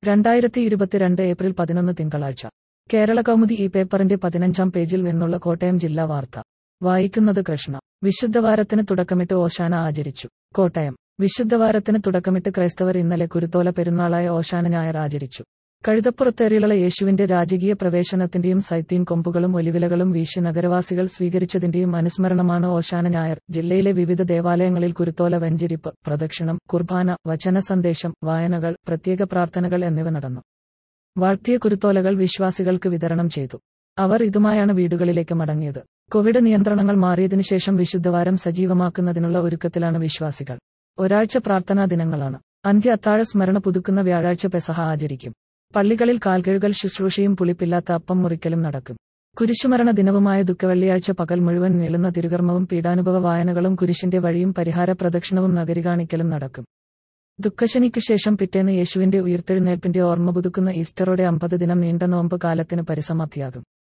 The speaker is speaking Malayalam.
രണ്ടായിരത്തി ഇരുപത്തിരണ്ട് ഏപ്രിൽ പതിനൊന്ന് തിങ്കളാഴ്ച കേരള കൗമുദി ഈ പേപ്പറിന്റെ പതിനഞ്ചാം പേജിൽ നിന്നുള്ള കോട്ടയം ജില്ലാ വാർത്ത വായിക്കുന്നത് കൃഷ്ണ വിശുദ്ധവാരത്തിന് തുടക്കമിട്ട് ഓശാന ആചരിച്ചു കോട്ടയം വിശുദ്ധവാരത്തിന് തുടക്കമിട്ട് ക്രൈസ്തവർ ഇന്നലെ കുരുത്തോല പെരുന്നാളായ ഓശാന ഞായർ ആചരിച്ചു കഴുതപ്പുറത്തേറിയുള്ള യേശുവിന്റെ രാജകീയ പ്രവേശനത്തിന്റെയും സൈത്തീൻ കൊമ്പുകളും ഒലിവിലകളും വീശി നഗരവാസികൾ സ്വീകരിച്ചതിന്റെയും അനുസ്മരണമാണ് ഓശാന ഞായർ ജില്ലയിലെ വിവിധ ദേവാലയങ്ങളിൽ കുരുത്തോല വെഞ്ചിരിപ്പ് പ്രദക്ഷിണം കുർബാന വചന സന്ദേശം വായനകൾ പ്രത്യേക പ്രാർത്ഥനകൾ എന്നിവ നടന്നു വാഴ്ത്തിയ കുരുത്തോലകൾ വിശ്വാസികൾക്ക് വിതരണം ചെയ്തു അവർ ഇതുമായാണ് വീടുകളിലേക്ക് മടങ്ങിയത് കോവിഡ് നിയന്ത്രണങ്ങൾ മാറിയതിനു ശേഷം വിശുദ്ധവാരം സജീവമാക്കുന്നതിനുള്ള ഒരുക്കത്തിലാണ് വിശ്വാസികൾ ഒരാഴ്ച പ്രാർത്ഥനാ ദിനങ്ങളാണ് അന്ത്യ അത്താഴ സ്മരണ പുതുക്കുന്ന വ്യാഴാഴ്ച പെസഹ ആചരിക്കും പള്ളികളിൽ കാൽകഴുകൽ ശുശ്രൂഷയും പുളിപ്പില്ലാത്ത അപ്പം മുറിക്കലും നടക്കും കുരിശുമരണ ദിനവുമായ ദുഃഖവെള്ളിയാഴ്ച പകൽ മുഴുവൻ നീളുന്ന തിരുകർമ്മവും പീഡാനുഭവ വായനകളും കുരിശിന്റെ വഴിയും പരിഹാര പ്രദക്ഷിണവും നഗരി കാണിക്കലും നടക്കും ദുഃഖശനിക്ക് ശേഷം പിറ്റേന്ന് യേശുവിന്റെ ഉയിർത്തെഴുന്നേൽപ്പിന്റെ ഓർമ്മ പുതുക്കുന്ന ഈസ്റ്ററോടെ അമ്പത് ദിനം നീണ്ട നോമ്പ് കാലത്തിന് പരിസമാപ്തിയാകും